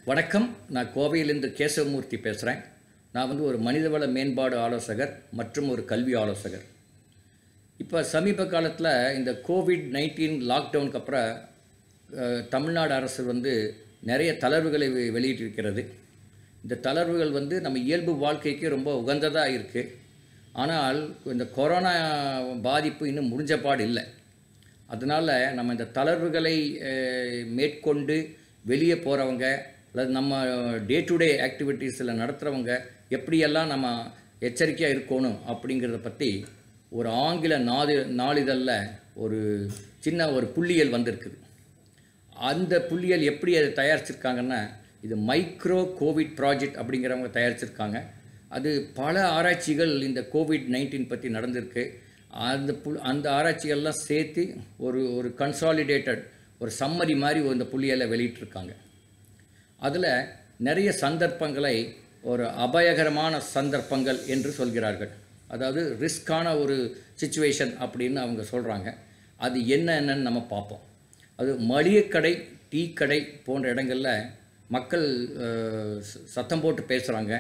வணக்கம் நான் கோவையிலேருந்து கேசவமூர்த்தி பேசுகிறேன் நான் வந்து ஒரு மனிதவள மேம்பாடு ஆலோசகர் மற்றும் ஒரு கல்வி ஆலோசகர் இப்போ சமீப காலத்தில் இந்த கோவிட் நைன்டீன் லாக்டவுனுக்கு அப்புறம் அஹ், தமிழ்நாடு அரசு வந்து நிறைய தளர்வுகளை வெ- வெளியிட்டிருக்கிறது இந்த தளர்வுகள் வந்து நம்ம இயல்பு வாழ்க்கைக்கு ரொம்ப உகந்ததாக இருக்குது ஆனால் இந்த கொரோனா பாதிப்பு இன்னும் முடிஞ்ச பாடு இல்லை அதனால் நம்ம இந்த தளர்வுகளை அஹ், மேற்கொண்டு வெளியே போகிறவங்க அல்லது நம்ம டே டு டே ஆக்டிவிட்டீஸில் நடத்துகிறவங்க எப்படியெல்லாம் நம்ம எச்சரிக்கையாக இருக்கணும் அப்படிங்கிறத பற்றி ஒரு ஆங்கில நாதி நாளிதழில் ஒரு சின்ன ஒரு புள்ளியல் வந்திருக்குது அந்த புள்ளியல் எப்படி அதை தயாரிச்சிருக்காங்கன்னா இது மைக்ரோ கோவிட் ப்ராஜெக்ட் அப்படிங்கிறவங்க தயாரிச்சிருக்காங்க அது பல ஆராய்ச்சிகள் இந்த கோவிட் நைன்டீன் பற்றி நடந்திருக்கு அந்த பு அந்த ஆராய்ச்சிகள்லாம் சேர்த்து ஒரு ஒரு கன்சாலிடேட்டட் ஒரு சம்மரி மாதிரி இந்த புள்ளியலை வெளியிட்டிருக்காங்க அதில் நிறைய சந்தர்ப்பங்களை ஒரு அபாயகரமான சந்தர்ப்பங்கள் என்று சொல்கிறார்கள் அதாவது ரிஸ்கான ஒரு சுச்சுவேஷன் அப்படின்னு அவங்க சொல்கிறாங்க அது என்ன என்னன்னு நம்ம பார்ப்போம் அது மளிகைக்கடை டீ கடை போன்ற இடங்களில் மக்கள் அஹ், ச- சத்தம் போட்டு பேசுகிறாங்க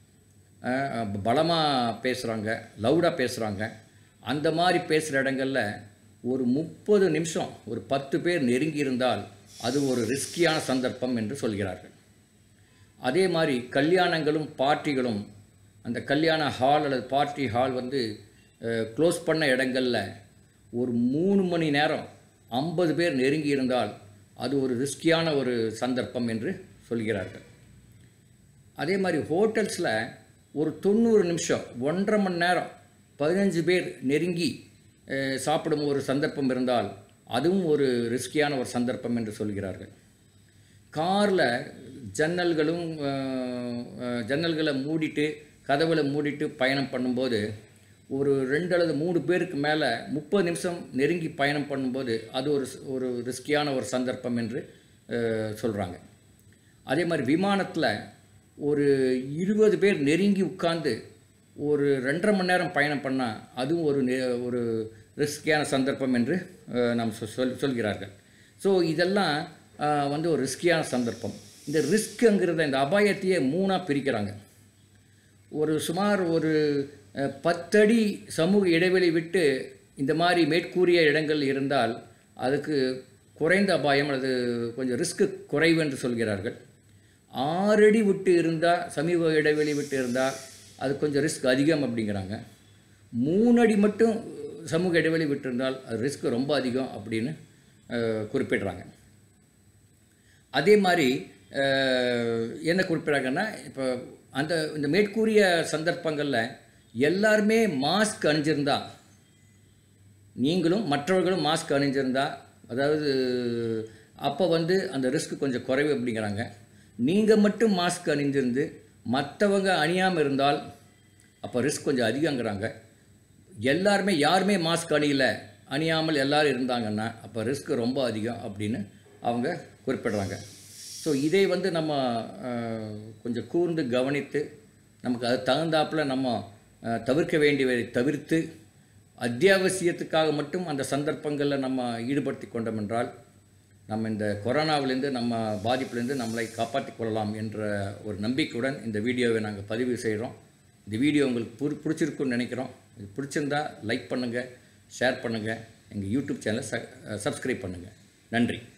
பலமாக பேசுகிறாங்க லவுடாக பேசுகிறாங்க அந்த மாதிரி பேசுகிற இடங்களில் ஒரு முப்பது நிமிஷம் ஒரு பத்து பேர் நெருங்கி இருந்தால் அது ஒரு ரிஸ்கியான சந்தர்ப்பம் என்று சொல்கிறார்கள் அதே மாதிரி கல்யாணங்களும் பார்ட்டிகளும் அந்த கல்யாண ஹால் அல்லது பார்ட்டி ஹால் வந்து க்ளோஸ் பண்ண இடங்களில் ஒரு மூணு மணி நேரம் ஐம்பது பேர் நெருங்கி இருந்தால் அது ஒரு ரிஸ்கியான ஒரு சந்தர்ப்பம் என்று சொல்கிறார்கள் அதே மாதிரி ஹோட்டல்ஸில் ஒரு தொண்ணூறு நிமிஷம் ஒன்றரை மணி நேரம் பதினஞ்சு பேர் நெருங்கி அஹ், சாப்பிடும் ஒரு சந்தர்ப்பம் இருந்தால் அதுவும் ஒரு ரிஸ்கியான ஒரு சந்தர்ப்பம் என்று சொல்கிறார்கள் காரில் ஜன்னல்களும் அஹ், அஹ், ஜன்னல்களை மூடிட்டு கதவுகளை மூடிட்டு பயணம் பண்ணும்போது ஒரு ரெண்டு அல்லது மூணு பேருக்கு மேலே முப்பது நிமிஷம் நெருங்கி பயணம் பண்ணும்போது அது ஒரு ஒரு ரிஸ்கியான ஒரு சந்தர்ப்பம் என்று சொல்கிறாங்க அதே மாதிரி விமானத்தில் ஒரு இருபது பேர் நெருங்கி உட்கார்ந்து ஒரு ரெண்டரை மணி நேரம் பயணம் பண்ணால் அதுவும் ஒரு நெ- ஒரு ரிஸ்கியான சந்தர்ப்பம் என்று அஹ், நாம் சொ- சொல் சொல்கிறார்கள் ஸோ இதெல்லாம் அஹ், வந்து ஒரு ரிஸ்கியான சந்தர்ப்பம் இந்த ரிஸ்க்குங்கிறத இந்த அபாயத்தையே மூணாக பிரிக்கிறாங்க ஒரு சுமார் ஒரு அஹ், பத்தடி சமூக இடைவெளி விட்டு இந்த மாதிரி மேற்கூறிய இடங்கள் இருந்தால் அதுக்கு குறைந்த அபாயம் அல்லது கொஞ்சம் ரிஸ்க்கு குறைவு என்று சொல்கிறார்கள் ஆறடி விட்டு இருந்தால் சமீப இடைவெளி விட்டு இருந்தால் அது கொஞ்சம் ரிஸ்க் அதிகம் அப்படிங்கிறாங்க மூணு அடி மட்டும் சமூக இடைவெளி விட்டு இருந்தால் அது ரிஸ்க் ரொம்ப அதிகம் அப்படின்னு அஹ், குறிப்பிடுறாங்க அதே மாதிரி அஹ், என்ன குறிப்பிட்றாங்கன்னா இப்போ அந்த இந்த மேற்கூறிய சந்தர்ப்பங்களில் எல்லாருமே மாஸ்க் அணிஞ்சிருந்தா நீங்களும் மற்றவர்களும் மாஸ்க் அணிஞ்சிருந்தா அதாவது அப்போ வந்து அந்த ரிஸ்க் கொஞ்சம் குறைவு அப்படிங்கிறாங்க நீங்கள் மட்டும் மாஸ்க் அணிஞ்சிருந்து மற்றவங்க அணியாமல் இருந்தால் அப்போ ரிஸ்க் கொஞ்சம் அதிகங்கிறாங்க எல்லாருமே யாருமே மாஸ்க் அணியல அணியாமல் எல்லாரும் இருந்தாங்கன்னா அப்போ ரிஸ்க் ரொம்ப அதிகம் அப்படின்னு அவங்க குறிப்பிடுறாங்க ஸோ இதை வந்து நம்ம அஹ், கொஞ்சம் கூர்ந்து கவனித்து நமக்கு அது தகுந்தாப்புல நம்ம அஹ், தவிர்க்க வேண்டியவை தவிர்த்து அத்தியாவசியத்துக்காக மட்டும் அந்த சந்தர்ப்பங்களில் நம்ம ஈடுபடுத்தி கொண்டோம் என்றால் நம்ம இந்த கொரோனாவிலேருந்து நம்ம பாதிப்புலேருந்து நம்மளை காப்பாற்றிக் கொள்ளலாம் என்ற ஒரு நம்பிக்கையுடன் இந்த வீடியோவை நாங்கள் பதிவு செய்கிறோம் இந்த வீடியோ உங்களுக்கு புரி பிடிச்சிருக்குன்னு நினைக்கிறோம் இது பிடிச்சிருந்தா லைக் பண்ணுங்கள் ஷேர் பண்ணுங்கள் எங்கள் யூடியூப் சேனலை ச சப்ஸ்கிரைப் பண்ணுங்கள் நன்றி